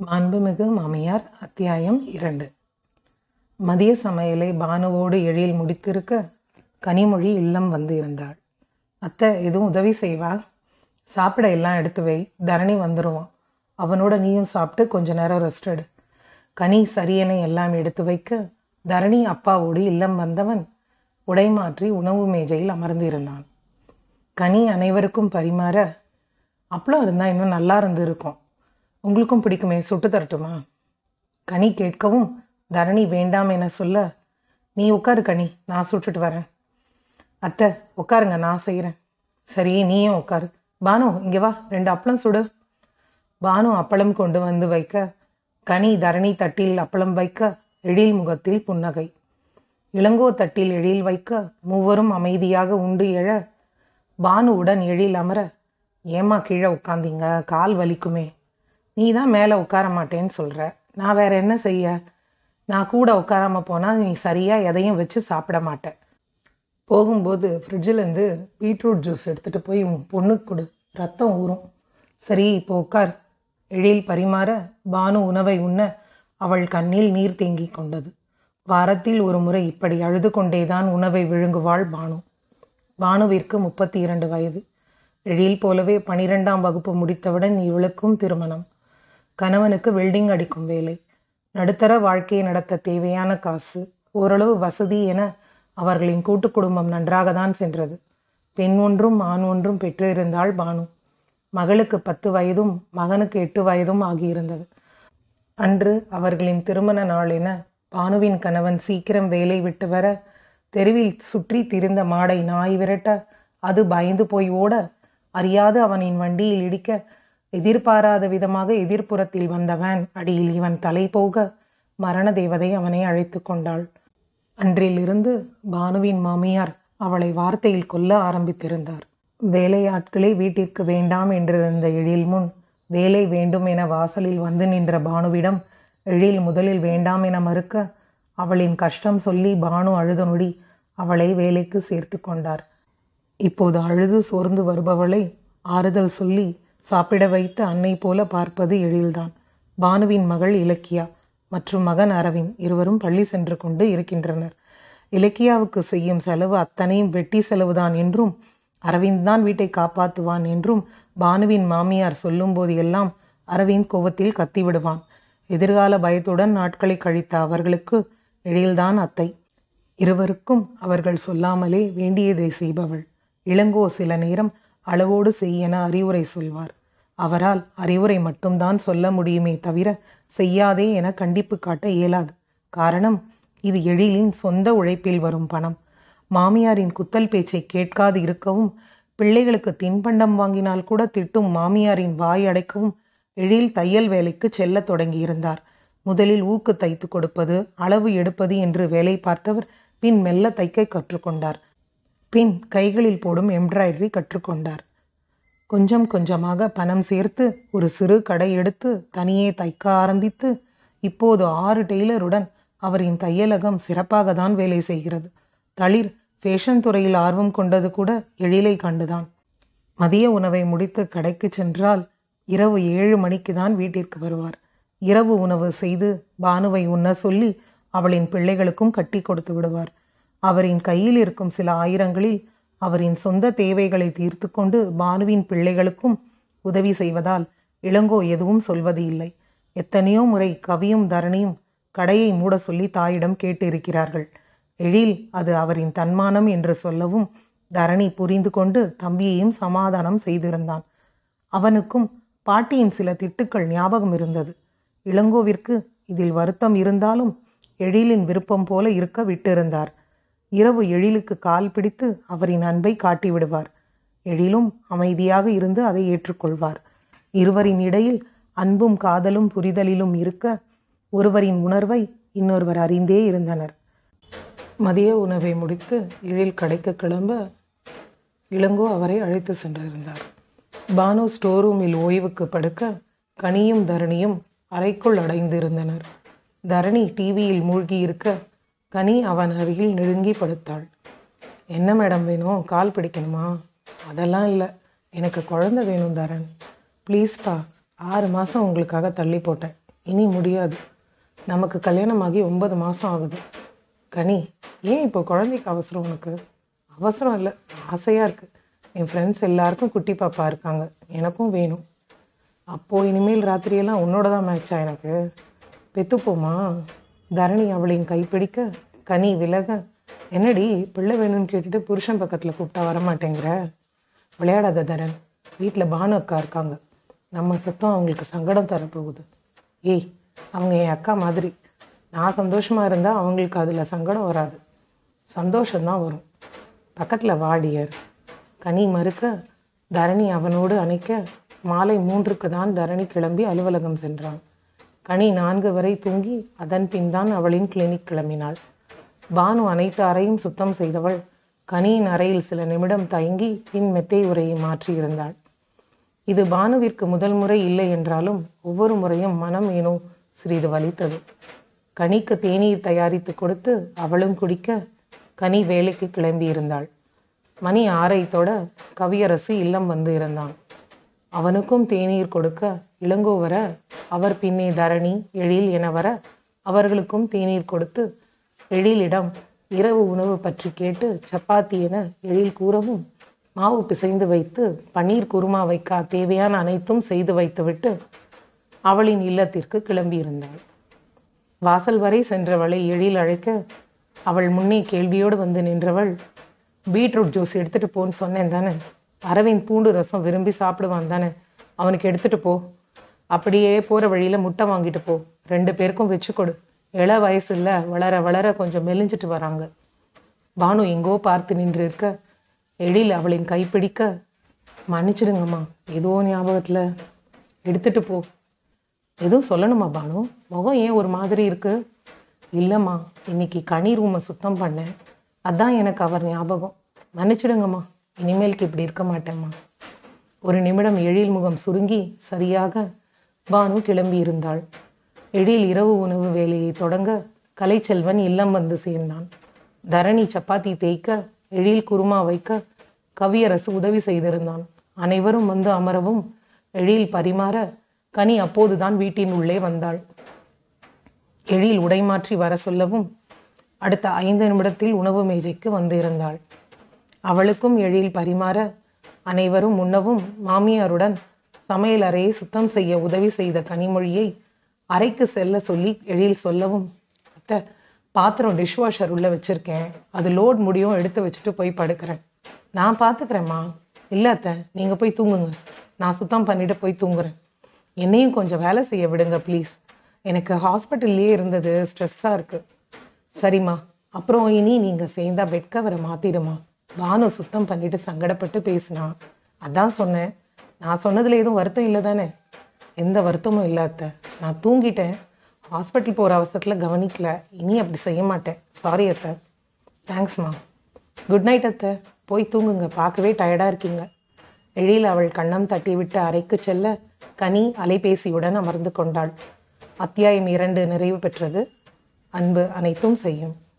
மாண்புமிகு மாமியார் அத்தியாயம் இரண்டு மதிய சமையலை பானுவோடு எழில் முடித்திருக்க கனிமொழி இல்லம் வந்து இருந்தாள் அத்தை எதுவும் உதவி செய்வா சாப்பிட எல்லாம் எடுத்து வை தரணி வந்துடுவான் அவனோட நீயும் சாப்பிட்டு கொஞ்ச நேரம் ரெஸ்ட் எடு கனி சரியென எல்லாம் எடுத்து வைக்க தரணி அப்பாவோடு இல்லம் வந்தவன் உடை மாற்றி உணவு மேஜையில் அமர்ந்து இருந்தான் கனி அனைவருக்கும் பரிமாற அப்பளம் இருந்தால் இன்னும் நல்லா இருந்திருக்கும் உங்களுக்கும் பிடிக்குமே சுட்டு தரட்டுமா கனி கேட்கவும் தரணி வேண்டாம் என சொல்ல நீ உட்காரு கனி நான் சுட்டுட்டு வரேன் அத்தை உட்காருங்க நான் செய்கிறேன் சரி நீயும் உட்காரு பானு இங்கே வா ரெண்டு அப்பளம் சுடு பானு அப்பளம் கொண்டு வந்து வைக்க கனி தரணி தட்டில் அப்பளம் வைக்க எழில் முகத்தில் புன்னகை இளங்கோ தட்டில் எழில் வைக்க மூவரும் அமைதியாக உண்டு எழ பானுவுடன் எழில் அமர ஏமா கீழே உட்காந்தீங்க கால் வலிக்குமே நீ தான் மேலே உட்கார மாட்டேன்னு சொல்கிற நான் வேற என்ன செய்ய நான் கூட உட்காராம போனால் நீ சரியாக எதையும் வச்சு சாப்பிட மாட்டேன் போகும்போது ஃப்ரிட்ஜிலேருந்து பீட்ரூட் ஜூஸ் எடுத்துகிட்டு போய் உன் பொண்ணுக்கு கொடு ரத்தம் ஊறும் சரி இப்போ உட்கார் எழில் பரிமாற பானு உணவை உண்ண அவள் கண்ணில் நீர் தேங்கி கொண்டது வாரத்தில் ஒரு முறை இப்படி அழுது கொண்டேதான் உணவை விழுங்குவாள் பானு பானுவிற்கு முப்பத்தி இரண்டு வயது எழில் போலவே பனிரெண்டாம் வகுப்பு முடித்தவுடன் இவளுக்கும் திருமணம் கணவனுக்கு வெல்டிங் அடிக்கும் வேலை நடுத்தர வாழ்க்கையை நடத்த தேவையான காசு ஓரளவு வசதி என அவர்களின் கூட்டு குடும்பம் நன்றாக தான் சென்றது பெண் ஒன்றும் ஆண் ஒன்றும் பெற்றிருந்தாள் பானு மகளுக்கு பத்து வயதும் மகனுக்கு எட்டு வயதும் ஆகியிருந்தது அன்று அவர்களின் திருமண நாள் என பானுவின் கணவன் சீக்கிரம் வேலை விட்டு வர தெருவில் சுற்றி திரிந்த மாடை நாய் விரட்ட அது பயந்து போய் ஓட அறியாது அவனின் வண்டியில் இடிக்க எதிர்பாராத விதமாக எதிர்ப்புறத்தில் வந்த வேன் அடியில் இவன் தலை போக மரண தேவதை அவனை அழைத்து கொண்டாள் அன்றிலிருந்து பானுவின் மாமியார் அவளை வார்த்தையில் கொல்ல ஆரம்பித்திருந்தார் வேலையாட்களே வீட்டிற்கு வேண்டாம் என்றிருந்த எழில் முன் வேலை வேண்டும் என வாசலில் வந்து நின்ற பானுவிடம் எழில் முதலில் வேண்டாம் என மறுக்க அவளின் கஷ்டம் சொல்லி பானு அழுத நொடி அவளை வேலைக்கு சேர்த்து கொண்டார் இப்போது அழுது சோர்ந்து வருபவளை ஆறுதல் சொல்லி சாப்பிட வைத்து அன்னை போல பார்ப்பது எழில்தான் பானுவின் மகள் இலக்கியா மற்றும் மகன் அரவிந்த் இருவரும் பள்ளி சென்று கொண்டு இருக்கின்றனர் இலக்கியாவுக்கு செய்யும் செலவு அத்தனையும் வெட்டி செலவுதான் என்றும் அரவிந்த் தான் வீட்டை காப்பாற்றுவான் என்றும் பானுவின் மாமியார் சொல்லும்போது எல்லாம் அரவிந்த் கோவத்தில் கத்திவிடுவான் எதிர்கால பயத்துடன் நாட்களை கழித்த அவர்களுக்கு எழில்தான் அத்தை இருவருக்கும் அவர்கள் சொல்லாமலே வேண்டியதை செய்பவள் இளங்கோ சில நேரம் அளவோடு செய்யென அறிவுரை சொல்வார் அவரால் அறிவுரை மட்டும்தான் சொல்ல முடியுமே தவிர செய்யாதே என கண்டிப்பு காட்ட இயலாது காரணம் இது எழிலின் சொந்த உழைப்பில் வரும் பணம் மாமியாரின் குத்தல் பேச்சை கேட்காது இருக்கவும் பிள்ளைகளுக்கு தின்பண்டம் வாங்கினால் கூட திட்டும் மாமியாரின் வாய் அடைக்கவும் எழில் தையல் வேலைக்கு செல்லத் தொடங்கியிருந்தார் முதலில் ஊக்கு தைத்து கொடுப்பது அளவு எடுப்பது என்று வேலை பார்த்தவர் பின் மெல்ல தைக்க கற்றுக்கொண்டார் பின் கைகளில் போடும் எம்ப்ராய்டரி கற்றுக்கொண்டார் கொஞ்சம் கொஞ்சமாக பணம் சேர்த்து ஒரு சிறு கடை எடுத்து தனியே தைக்க ஆரம்பித்து இப்போது ஆறு டெய்லருடன் அவரின் தையலகம் சிறப்பாக தான் வேலை செய்கிறது தளிர் ஃபேஷன் துறையில் ஆர்வம் கொண்டது கூட எழிலை கண்டுதான் மதிய உணவை முடித்து கடைக்கு சென்றால் இரவு ஏழு மணிக்கு தான் வீட்டிற்கு வருவார் இரவு உணவு செய்து பானுவை உண்ண சொல்லி அவளின் பிள்ளைகளுக்கும் கட்டி கொடுத்து விடுவார் அவரின் கையில் இருக்கும் சில ஆயிரங்களில் அவரின் சொந்த தேவைகளை தீர்த்து கொண்டு பானுவின் பிள்ளைகளுக்கும் உதவி செய்வதால் இளங்கோ எதுவும் சொல்வது இல்லை எத்தனையோ முறை கவியும் தரணியும் கடையை மூட சொல்லி தாயிடம் கேட்டு இருக்கிறார்கள் எழில் அது அவரின் தன்மானம் என்று சொல்லவும் தரணி புரிந்து கொண்டு தம்பியையும் சமாதானம் செய்திருந்தான் அவனுக்கும் பாட்டியின் சில திட்டுக்கள் ஞாபகம் இருந்தது இளங்கோவிற்கு இதில் வருத்தம் இருந்தாலும் எழிலின் விருப்பம் போல இருக்க விட்டிருந்தார் இரவு எழிலுக்கு கால் பிடித்து அவரின் அன்பை காட்டிவிடுவார் எழிலும் அமைதியாக இருந்து அதை ஏற்றுக்கொள்வார் இருவரின் இடையில் அன்பும் காதலும் புரிதலிலும் இருக்க ஒருவரின் உணர்வை இன்னொருவர் அறிந்தே இருந்தனர் மதிய உணவை முடித்து எழில் கடைக்கு கிளம்ப இளங்கோ அவரை அழைத்து சென்றிருந்தார் பானு ஸ்டோர் ரூமில் ஓய்வுக்கு படுக்க கனியும் தரணியும் அறைக்குள் அடைந்திருந்தனர் தரணி டிவியில் மூழ்கி இருக்க கனி அவன் அருகில் நெருங்கி படுத்தாள் என்ன மேடம் வேணும் கால் பிடிக்கணுமா அதெல்லாம் இல்லை எனக்கு குழந்தை வேணும் தரன் ப்ளீஸ்ப்பா ஆறு மாதம் உங்களுக்காக தள்ளி போட்டேன் இனி முடியாது நமக்கு கல்யாணமாகி ஒன்பது மாதம் ஆகுது கனி ஏன் இப்போ குழந்தைக்கு அவசரம் உனக்கு அவசரம் இல்லை ஆசையாக இருக்குது என் ஃப்ரெண்ட்ஸ் எல்லாருக்கும் குட்டி பாப்பா இருக்காங்க எனக்கும் வேணும் அப்போது இனிமேல் ராத்திரியெல்லாம் உன்னோட தான் மேட்சா எனக்கு பெத்துப்போமா தரணி அவளின் கைப்பிடிக்க கனி விலக என்னடி பிள்ளை வேணும்னு கேட்டுட்டு புருஷன் பக்கத்தில் கூப்பிட்டா வரமாட்டேங்கிற விளையாடாத தரன் வீட்டில் பானு அக்கா இருக்காங்க நம்ம சத்தம் அவங்களுக்கு சங்கடம் தரப்போகுது ஏய் அவங்க என் அக்கா மாதிரி நான் சந்தோஷமாக இருந்தால் அவங்களுக்கு அதில் சங்கடம் வராது சந்தோஷம்தான் வரும் பக்கத்தில் வாடியர் கனி மறுக்க தரணி அவனோடு அணைக்க மாலை மூன்றுக்கு தான் தரணி கிளம்பி அலுவலகம் சென்றான் கனி நான்கு வரை தூங்கி அதன் பின் தான் அவளின் கிளினிக் கிளம்பினாள் பானு அனைத்து அறையும் சுத்தம் செய்தவள் கனியின் அறையில் சில நிமிடம் தயங்கி பின் மெத்தை உரையை மாற்றியிருந்தாள் இது பானுவிற்கு முதல் முறை இல்லை என்றாலும் ஒவ்வொரு முறையும் மனம் ஏனோ சிறிது வலித்தது கனிக்கு தேநீர் தயாரித்து கொடுத்து அவளும் குடிக்க கனி வேலைக்கு கிளம்பியிருந்தாள் மணி ஆறை தொட கவியரசு இல்லம் வந்து இருந்தான் அவனுக்கும் தேநீர் கொடுக்க இளங்கோ வர அவர் பின்னே தரணி எழில் என வர அவர்களுக்கும் தேநீர் கொடுத்து எழிலிடம் இரவு உணவு பற்றி கேட்டு சப்பாத்தி என எழில் கூறவும் மாவு பிசைந்து வைத்து பன்னீர் குருமா வைக்க தேவையான அனைத்தும் செய்து வைத்துவிட்டு அவளின் இல்லத்திற்கு கிளம்பியிருந்தாள் வாசல் வரை சென்றவளை எழில் அழைக்க அவள் முன்னே கேள்வியோடு வந்து நின்றவள் பீட்ரூட் ஜூஸ் எடுத்துட்டு போன்னு சொன்னேன் தானே அரவிந்த் பூண்டு ரசம் விரும்பி சாப்பிடுவான் தானே அவனுக்கு எடுத்துட்டு போ அப்படியே போகிற வழியில் முட்டை வாங்கிட்டு போ ரெண்டு பேருக்கும் வச்சு கொடு இள வயசுல வளர வளர கொஞ்சம் மெலிஞ்சிட்டு வராங்க பானு எங்கோ பார்த்து நின்று இருக்க எழில் அவளின் கைப்பிடிக்க மன்னிச்சிடுங்கம்மா ஏதோ ஞாபகத்தில் எடுத்துட்டு போ எதுவும் சொல்லணுமா பானு முகம் ஏன் ஒரு மாதிரி இருக்கு இல்லைம்மா இன்னைக்கு கனி ரூமை சுத்தம் பண்ணேன் அதான் எனக்கு அவர் ஞாபகம் மன்னிச்சிடுங்கம்மா இனிமேலுக்கு இப்படி இருக்க மாட்டேம்மா ஒரு நிமிடம் எழில் முகம் சுருங்கி சரியாக பானு கிளம்பி இருந்தாள் எழில் இரவு உணவு வேலையை தொடங்க கலைச்செல்வன் இல்லம் வந்து சேர்ந்தான் தரணி சப்பாத்தி தேய்க்க எழில் குருமா வைக்க கவியரசு உதவி செய்திருந்தான் அனைவரும் வந்து அமரவும் எழில் பரிமாற கனி அப்போதுதான் வீட்டின் உள்ளே வந்தாள் எழில் உடைமாற்றி வர சொல்லவும் அடுத்த ஐந்து நிமிடத்தில் உணவு மேஜைக்கு வந்து இருந்தாள் அவளுக்கும் எழில் பரிமாற அனைவரும் உண்ணவும் மாமியாருடன் சமையல் அறையை சுத்தம் செய்ய உதவி செய்த கனிமொழியை அறைக்கு செல்ல சொல்லி எழில் சொல்லவும் அத்தை பாத்திரம் டிஷ்வாஷர் உள்ள வச்சிருக்கேன் அது லோட் முடியும் எடுத்து வச்சுட்டு போய் படுக்கிறேன் நான் பார்த்துக்கிறேம்மா இல்லை அத்தை நீங்கள் போய் தூங்குங்க நான் சுத்தம் பண்ணிட்டு போய் தூங்குறேன் என்னையும் கொஞ்சம் வேலை செய்ய விடுங்க ப்ளீஸ் எனக்கு ஹாஸ்பிட்டல்லையே இருந்தது ஸ்ட்ரெஸ்ஸாக இருக்குது சரிம்மா அப்புறம் இனி நீங்கள் சேர்ந்தா பெட் கவரை மாற்றிடுமா பானு சுத்தம் பண்ணிட்டு சங்கடப்பட்டு பேசினா அதான் சொன்னேன் நான் சொன்னதில் எதுவும் வருத்தம் இல்லை தானே எந்த வருத்தமும் இல்லை அத்தை நான் தூங்கிட்டேன் ஹாஸ்பிட்டல் போகிற அவசரத்தில் கவனிக்கல இனி அப்படி செய்ய மாட்டேன் சாரி அத்தை தேங்க்ஸ்மா குட் நைட் அத்தை போய் தூங்குங்க பார்க்கவே டயர்டாக இருக்கீங்க எழில் அவள் கண்ணம் தட்டி விட்டு அறைக்கு செல்ல கனி அலைபேசியுடன் அமர்ந்து கொண்டாள் அத்தியாயம் இரண்டு நிறைவு பெற்றது அன்பு அனைத்தும் செய்யும்